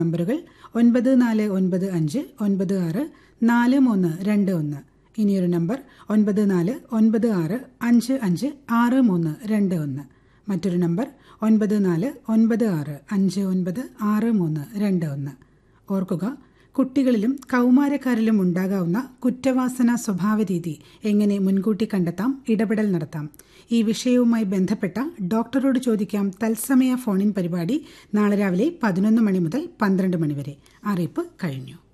നമ്പറുകൾ ഒൻപത് നാല് ഒൻപത് അഞ്ച് ഒൻപത് ആറ് നാല് മൂന്ന് രണ്ട് ഒന്ന് ഇനിയൊരു നമ്പർ ഒൻപത് നാല് ഒൻപത് ആറ് അഞ്ച് അഞ്ച് ആറ് മൂന്ന് രണ്ട് ഒന്ന് മറ്റൊരു നമ്പർ ഒൻപത് നാല് ഒൻപത് ആറ് അഞ്ച് ഒൻപത് ആറ് മൂന്ന് രണ്ട് ഒന്ന് ഓർക്കുക കുട്ടികളിലും കൗമാരക്കാരിലും ഉണ്ടാകാവുന്ന കുറ്റവാസന സ്വഭാവരീതി എങ്ങനെ മുൻകൂട്ടി കണ്ടെത്താം ഇടപെടൽ നടത്താം ഈ വിഷയവുമായി ബന്ധപ്പെട്ട ഡോക്ടറോട് ചോദിക്കാം തത്സമയ ഫോണിൻ പരിപാടി നാളെ രാവിലെ പതിനൊന്ന് മണി മുതൽ പന്ത്രണ്ട് മണി വരെ അറിയിപ്പ് കഴിഞ്ഞു